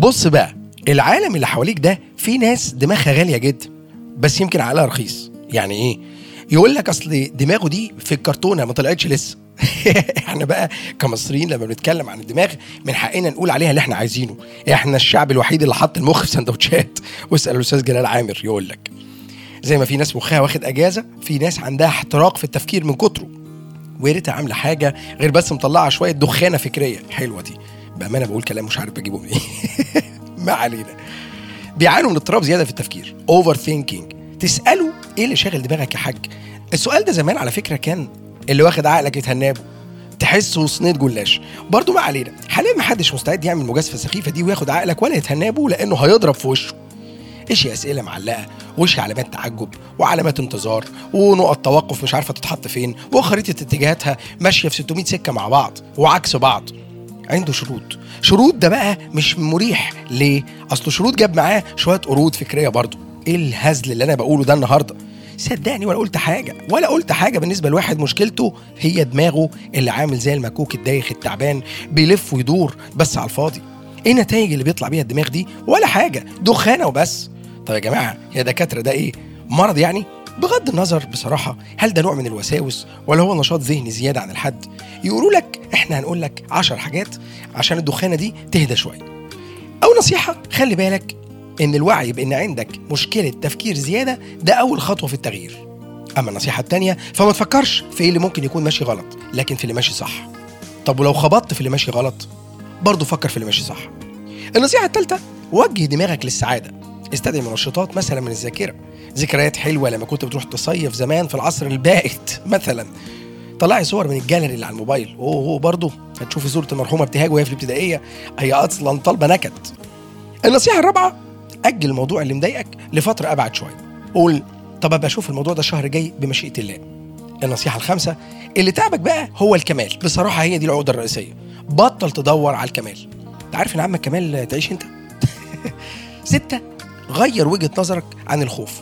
بص بقى العالم اللي حواليك ده في ناس دماغها غاليه جدا بس يمكن عقلها رخيص يعني ايه يقول لك اصل دماغه دي في الكرتونه ما طلعتش لسه احنا بقى كمصريين لما بنتكلم عن الدماغ من حقنا نقول عليها اللي احنا عايزينه احنا الشعب الوحيد اللي حط المخ في سندوتشات واسال الاستاذ جلال عامر يقول لك زي ما في ناس مخها واخد اجازه في ناس عندها احتراق في التفكير من كتره ويا ريتها عامله حاجه غير بس مطلعه شويه دخانه فكريه حلوه دي بامانه بقول كلام مش عارف بجيبه منين ما علينا بيعانوا من اضطراب زياده في التفكير اوفر ثينكينج تساله ايه اللي شاغل دماغك يا حاج السؤال ده زمان على فكره كان اللي واخد عقلك يتهنابه تحسه صينيه جلاش برضه ما علينا حاليا ما حدش مستعد يعمل المجازفه السخيفه دي وياخد عقلك ولا يتهنابه لانه هيضرب في وشه ايش اسئله معلقه وش علامات تعجب وعلامات انتظار ونقط توقف مش عارفه تتحط فين وخريطه اتجاهاتها ماشيه في 600 سكه مع بعض وعكس بعض عنده شروط شروط ده بقى مش مريح ليه اصله شروط جاب معاه شويه قرود فكريه برضه ايه الهزل اللي انا بقوله ده النهارده صدقني ولا قلت حاجه ولا قلت حاجه بالنسبه لواحد مشكلته هي دماغه اللي عامل زي المكوك الدايخ التعبان بيلف ويدور بس على الفاضي ايه النتائج اللي بيطلع بيها الدماغ دي ولا حاجه دخانه وبس طب يا جماعه يا دكاتره ده ايه مرض يعني بغض النظر بصراحة هل ده نوع من الوساوس ولا هو نشاط ذهني زيادة عن الحد يقولوا لك احنا هنقول لك عشر حاجات عشان الدخانة دي تهدى شوية أو نصيحة خلي بالك إن الوعي بإن عندك مشكلة تفكير زيادة ده أول خطوة في التغيير أما النصيحة التانية فما تفكرش في إيه اللي ممكن يكون ماشي غلط لكن في اللي ماشي صح طب ولو خبطت في اللي ماشي غلط برضه فكر في اللي ماشي صح النصيحة التالتة وجه دماغك للسعادة استدعي منشطات مثلا من الذاكرة ذكريات حلوة لما كنت بتروح تصيف زمان في العصر البائت مثلا طلعي صور من الجاليري اللي على الموبايل اوه اوه برضه هتشوفي صورة المرحومة ابتهاج وهي في الابتدائية هي أصلا طالبة نكد النصيحة الرابعة أجل الموضوع اللي مضايقك لفترة أبعد شوية قول طب أبقى أشوف الموضوع ده الشهر الجاي بمشيئة الله النصيحة الخامسة اللي تعبك بقى هو الكمال بصراحة هي دي العقدة الرئيسية بطل تدور على الكمال انت عارف ان عمك كمال تعيش انت ستة غير وجهة نظرك عن الخوف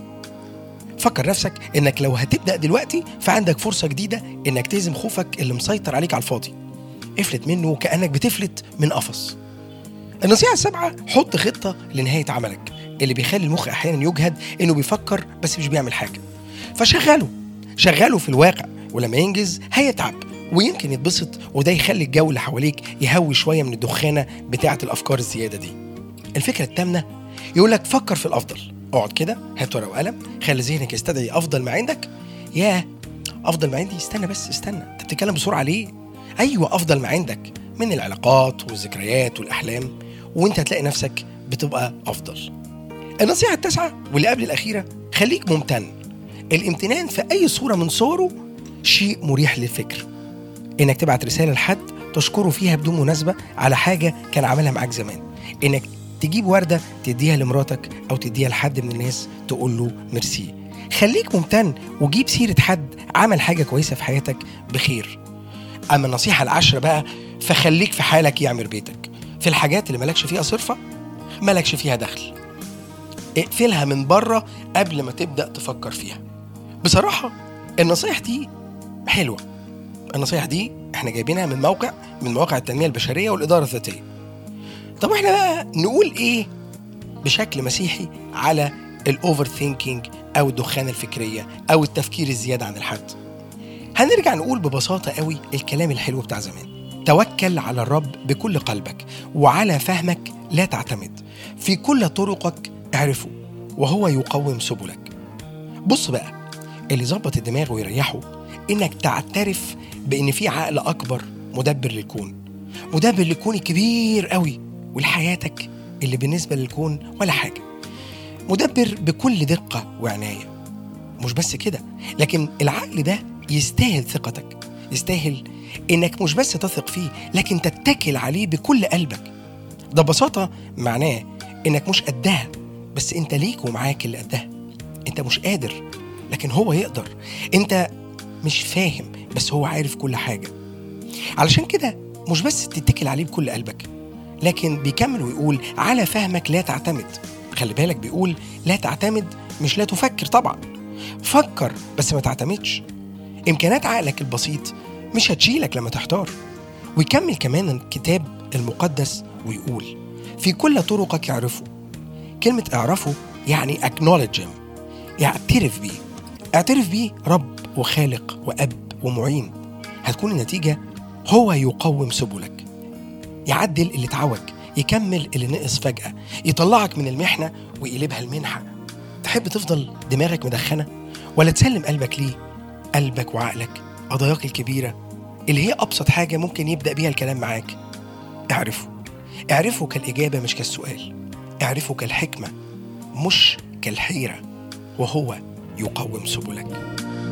فكر نفسك انك لو هتبدا دلوقتي فعندك فرصه جديده انك تهزم خوفك اللي مسيطر عليك على الفاضي افلت منه كانك بتفلت من قفص النصيحه السابعه حط خطه لنهايه عملك اللي بيخلي المخ احيانا يجهد انه بيفكر بس مش بيعمل حاجه فشغله شغله في الواقع ولما ينجز هيتعب ويمكن يتبسط وده يخلي الجو اللي حواليك يهوي شويه من الدخانه بتاعه الافكار الزياده دي الفكره الثامنه يقول لك فكر في الافضل اقعد كده هات ورقه وقلم خلي ذهنك يستدعي افضل ما عندك ياه افضل ما عندي استنى بس استنى انت بتتكلم بسرعه ليه ايوه افضل ما عندك من العلاقات والذكريات والاحلام وانت هتلاقي نفسك بتبقى افضل النصيحه التاسعه واللي قبل الاخيره خليك ممتن الامتنان في اي صوره من صوره شيء مريح للفكر انك تبعت رساله لحد تشكره فيها بدون مناسبه على حاجه كان عملها معاك زمان انك تجيب ورده تديها لمراتك او تديها لحد من الناس تقول له ميرسي خليك ممتن وجيب سيره حد عمل حاجه كويسه في حياتك بخير اما النصيحه العشره بقى فخليك في حالك يعمر بيتك في الحاجات اللي مالكش فيها صرفه مالكش فيها دخل اقفلها من بره قبل ما تبدا تفكر فيها بصراحه النصايح دي حلوه النصايح دي احنا جايبينها من موقع من مواقع التنميه البشريه والاداره الذاتيه طب احنا بقى نقول ايه بشكل مسيحي على الاوفر ثينكينج او الدخانه الفكريه او التفكير الزياده عن الحد هنرجع نقول ببساطه قوي الكلام الحلو بتاع زمان توكل على الرب بكل قلبك وعلى فهمك لا تعتمد في كل طرقك اعرفه وهو يقوم سبلك بص بقى اللي يظبط الدماغ ويريحه انك تعترف بان في عقل اكبر مدبر للكون مدبر للكون كبير قوي ولحياتك اللي بالنسبة للكون ولا حاجة مدبر بكل دقة وعناية مش بس كده لكن العقل ده يستاهل ثقتك يستاهل انك مش بس تثق فيه لكن تتكل عليه بكل قلبك ده ببساطة معناه انك مش قدها بس انت ليك ومعاك اللي قدها انت مش قادر لكن هو يقدر انت مش فاهم بس هو عارف كل حاجة علشان كده مش بس تتكل عليه بكل قلبك لكن بيكمل ويقول على فهمك لا تعتمد خلي بالك بيقول لا تعتمد مش لا تفكر طبعا فكر بس ما تعتمدش امكانات عقلك البسيط مش هتشيلك لما تحتار ويكمل كمان الكتاب المقدس ويقول في كل طرقك اعرفه كلمة اعرفه يعني acknowledge him اعترف بيه اعترف بيه رب وخالق وأب ومعين هتكون النتيجة هو يقوم سبلك يعدل اللي اتعوج يكمل اللي نقص فجأة يطلعك من المحنة ويقلبها المنحة تحب تفضل دماغك مدخنة ولا تسلم قلبك ليه قلبك وعقلك قضاياك الكبيرة اللي هي أبسط حاجة ممكن يبدأ بيها الكلام معاك اعرفه اعرفه كالإجابة مش كالسؤال اعرفه كالحكمة مش كالحيرة وهو يقوم سبلك